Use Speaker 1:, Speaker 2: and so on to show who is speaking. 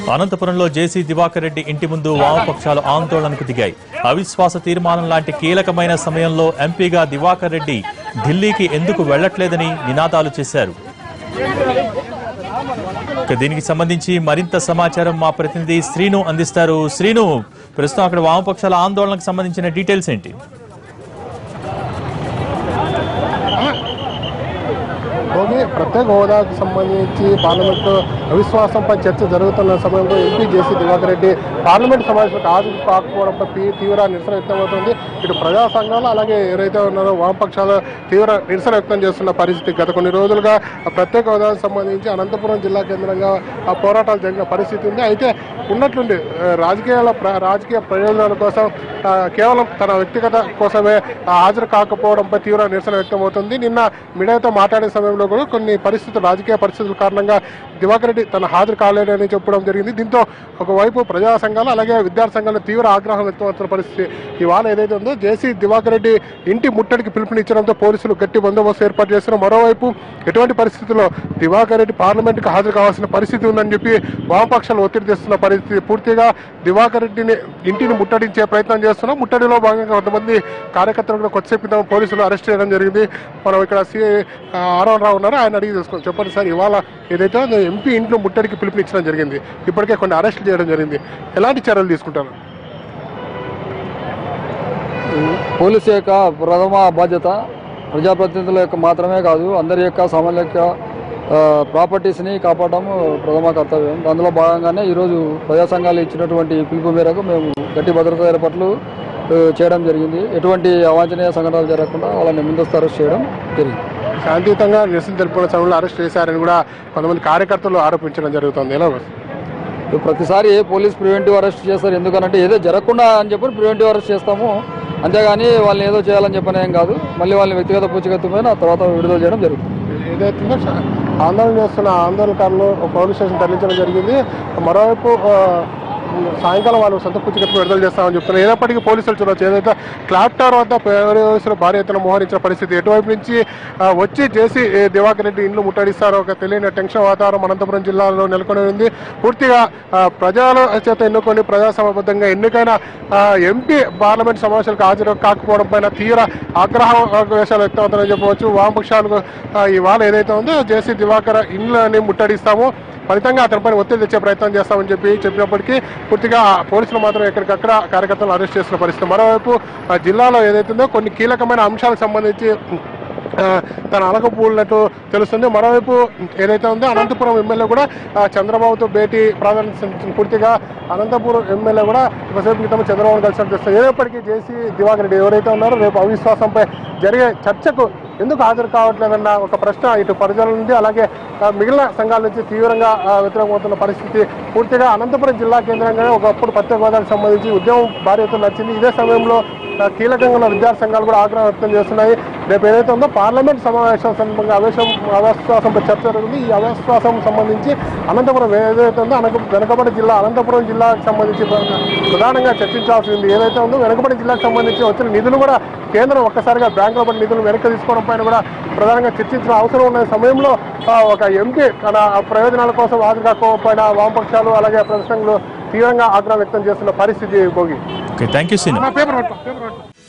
Speaker 1: అనంతపురంలో జేసీ దివాకర్ రెడ్డి ఇంటి ముందు వామపక్షాలు ఆందోళనకు దిగాయి అవిశ్వాస తీర్మానం లాంటి కీలకమైన సమయంలో ఎంపీగా దివాకర్ రెడ్డి ఢిల్లీకి ఎందుకు వెళ్లట్లేదని నినాదాలు చేశారు ఇక దీనికి సంబంధించి మరింత సమాచారం మా ప్రతినిధి శ్రీను అందిస్తారు శ్రీను ప్రస్తుతం అక్కడ వామపక్షాల ఆందోళనకు సంబంధించిన డీటెయిల్స్ ఏంటి
Speaker 2: భోగి ప్రత్యేక హోదాకు సంబంధించి పార్లమెంటు అవిశ్వాసంపై చర్చ జరుగుతున్న సమయంలో MP JC Diwakar Reddy parliament సమావేశాలకు హాజరు కాకపోవడంపై తీ- తీవ్ర నిరసన వ్యక్తమవుతుంది ఇటు ప్రజా సంఘాలు అలాగే ఎవరైతే ఉన్నారో వామపక్షాలు తీవ్ర నిరసన వ్యక్తం చేస్తున్న పరిస్థితి గత కొన్ని రోజులుగా ఆ ప్రత్యేక హోదాకు సంబంధించి అనంతపురం జిల్లా కేంద్రంగా ఆ పోరాటాలు జరిగిన పరిస్థితి ఉంది అయితే ఉన్నట్లుండి ఆ, రాజకీయాల ప్ర- రాజకీయ ప్రయోజనాల కోసం ఆ, కేవలం తన వ్యక్తిగత కోసమే ఆ, హాజరు కాకపోవడంపై తీవ్ర నిరసన వ్యక్తమవుతుంది నిన్న మీడియాతో మాట్లాడే సమయంలో కూడా కొన్ని పరిస్థితులు రాజకీయ పరిస్థితుల కారణంగా దివాకర్ రెడ్డి తన హాజరు కాలేడని చెప్పడం జరిగింది దీంతో ఒకవైపు ప్రజా సంఘాలు అలాగే విద్యార్థి సంఘాలు తీవ్ర ఆగ్రహం వ్యక్తమవుతున్న పరిస్థితి ఇవాళ ఏదైతే ఉందో జేసీ దివాకర్ రెడ్డి ఇంటి ముట్టడికి పిలుపునిచ్చడంతో పోలీసులు గట్టి బందోబస్తు ఏర్పాటు చేస్తున్నారు మరోవైపు ఎటువంటి పరిస్థితుల్లో దివాకర్ రెడ్డి పార్లమెంట్కి హాజరు కావాల్సిన పరిస్థితి ఉందని చెప్పి వామపక్షాలు ఒత్తిడి తెస్తున్న పరిస్థితి పూర్తిగా దివాకర్ రెడ్డిని ఇంటిని ముట్టడించే ప్రయత్నం చేస్తున్నాం ముట్టడిలో భాగంగా కొంతమంది కార్యకర్తలు కూడా కొద్దిసేపు క్రితం పోలీసులు అరెస్ట్ చేయడం జరిగింది మనం ఇక్కడ సి ఆరోన్ రావు ఉన్నారు ఆయన అడిగి తెలుసుకోండి చెప్పండి సార్ ఇవాళ ఏదైతే ఉందో ఎంపీ ఇంట్లో ముట్టడికి పిలుపునిచ్చడం జరిగింది ఇప్పటికే కొన్ని అరెస్టులు చేయడం జరిగింది ఎలాంటి చర్యలు తీసుకుంటారు
Speaker 3: పోలీసు యొక్క ప్రథమ బాధ్యత ప్రజాప్రతినిధుల యొక్క మాత్రమే కాదు అందరి యొక్క సామాన్య యొక్క ఆ, ప్రాపర్టీస్ని కాపాడడం ప్రథమ కర్తవ్యం అందులో భాగంగానే ఈరోజు ప్రజా సంఘాలు ఇచ్చినటువంటి పిలుపు మేరకు మేము గట్టి భద్రతా ఏర్పాట్లు ఆ, చేయడం జరిగింది ఎటువంటి అవాంఛనీయ సంఘటనలు జరగకుండా వాళ్ళని ముందస్తు అరెస్ట్ చేయడం జరిగింది
Speaker 2: శాంతియుతంగా నిరసన తెలుపుకున్న సమయంలో అరెస్ట్ చేశారని కూడా కొంతమంది కార్యకర్తలు ఆరోపించడం జరుగుతుంది ఎలా
Speaker 3: ఇప్పుడు ప్రతిసారి పోలీస్ ప్రివెంటివ్ అరెస్ట్ చేస్తారు ఎందుకనంటే ఏదో జరగకుండా అని చెప్పి ప్రివెంటివ్ అరెస్ట్ చేస్తాము అంతేగాని వాళ్ళని ఏదో చేయాలని చెప్పని ఏం కాదు మళ్ళీ వాళ్ళని వ్యక్తిగత పూచికత్తు మీద తర్వాత విడుదల చేయడం జరుగుతుంది
Speaker 2: ఏదైతే ఉందో చ- ఆందోళన చేస్తున్న ఆందోళనకారులు పోలీస్ స్టేషన్ తరలించడం జరిగింది మరోవైపు ఆ, సాయంకాలం వాళ్ళు సొంత పుచ్చికత్తు విడుదల చేస్తామని చెప్తున్నారు ఏదప్పటికీ పోలీసులు చూడవచ్చు ఏదైతే క్లాక్ టవర్ వద్ద పోలీసులు భారీ ఎత్తున మోహరించిన పరిస్థితి ఎటువైపు నుంచి ఆ, వచ్చి చేసి ఏ, దివాకర్ రెడ్డి ఇండ్లు ముట్టడిస్తారో ఒక తెలియని టెన్షన్ వాతావరణం అనంతపురం జిల్లాలో నెలకొని ఉంది పూర్తిగా ఆ, ప్రజల చేత ఎన్నుకొని ప్రజాసమబద్ధంగా ఎన్నికైన ఆ, ఎంపీ పార్లమెంట్ సమావేశాలకు హాజరు కాకపోవడం పైన తీవ్ర ఆగ్రహం వేషాలు వ్యక్తమవుతాయని చెప్పవచ్చు వామపక్షాలకు ఆ, ఇవాళ ఏదైతే ఉందో జేసీ దివాకర్ ఇండ్లని ముట్టడిస్తాము ఫలితంగా అతనిపైన ఒత్తిడి తెచ్చే ప్రయత్నం చేస్తామని చెప్పి చెప్పినప్పటికీ పూర్తిగా పోలీసులు మాత్రం ఎక్కడికక్కడ కార్యకర్తలు అరెస్ట్ చేస్తున్న పరిస్థితి మరోవైపు ఆ జిల్లాలో ఏదైతే ఉందో కొన్ని కీలకమైన అంశాలకు సంబంధించి ఆ, తన అలకపోలినట్టు తెలుస్తుంది మరోవైపు ఏదైతే ఉందో అనంతపురం ఎమ్మెల్యే కూడా ఆ, చంద్రబాబుతో భేటీ ప్రాధాన్యత పూర్తిగా అనంతపురం ఎమ్మెల్యే కూడా ఒకసేపు క్రితం చంద్రబాబు కలిసినట్టు తెలుస్తుంది ఏదప్పటికీ జేసీ దివాకర్ రెడ్డి ఎవరైతే ఉన్నారో రేపు అవిశ్వాసంపై జరిగే చర్చకు ఎందుకు హాజరు కావట్లేదన్న ఒక ప్రశ్న ఇటు ప్రజల నుండి అలాగే ఆ, మిగిలిన సంఘాల నుంచి తీవ్రంగా ఆ, వ్యతిరేకమవుతున్న పరిస్థితి పూర్తిగా అనంతపురం జిల్లా కేంద్రంగానే ఒకప్పుడు ప్రత్యేక హోదాకు సంబంధించి ఉద్యమం భారీ ఎత్తున నచ్చింది ఇదే సమయంలో ఆ, కీలకంగా ఉన్న విద్యార్థి సంఘాలు కూడా ఆగ్రహం వ్యక్తం చేస్తున్నాయి రేపు ఏదైతే ఉందో పార్లమెంట్ సమావేశం సందర్భంగా అవేశం అవిశ్వాసంపై చర్చ జరుగుతుంది ఈ అవిశ్వాసం సంబంధించి అనంతపురం ఏదైతే ఉందో అనక వెనకబడి జిల్లా అనంతపురం జిల్లాకు సంబంధించి ప్ర- ప్రధానంగా చర్చించాల్సింది ఏదైతే ఉందో వెనకబడి జిల్లాకు సంబంధించి వచ్చిన నిధులు కూడా కేంద్రం ఒక్కసారిగా బ్యాంకులో పడిన నిధులు వెనక్కి తీసుకోవడం పైన కూడా ప్రధానంగా చర్చించిన అవసరం ఉన్న సమయంలో ఆ, ఒక ఎంపీ తన ప్రయోజనాల కోసం హాజరు కాకపోయిన వామపక్షాలు అలాగే ప్రదర్శనలు తీవ్రంగా ఆగ్రహం వ్యక్తం చేస్తున్న పరిస్థితి భోగి
Speaker 1: okay thank you Srinu
Speaker 2: paper పట్టు, పేపర్ పట్టు.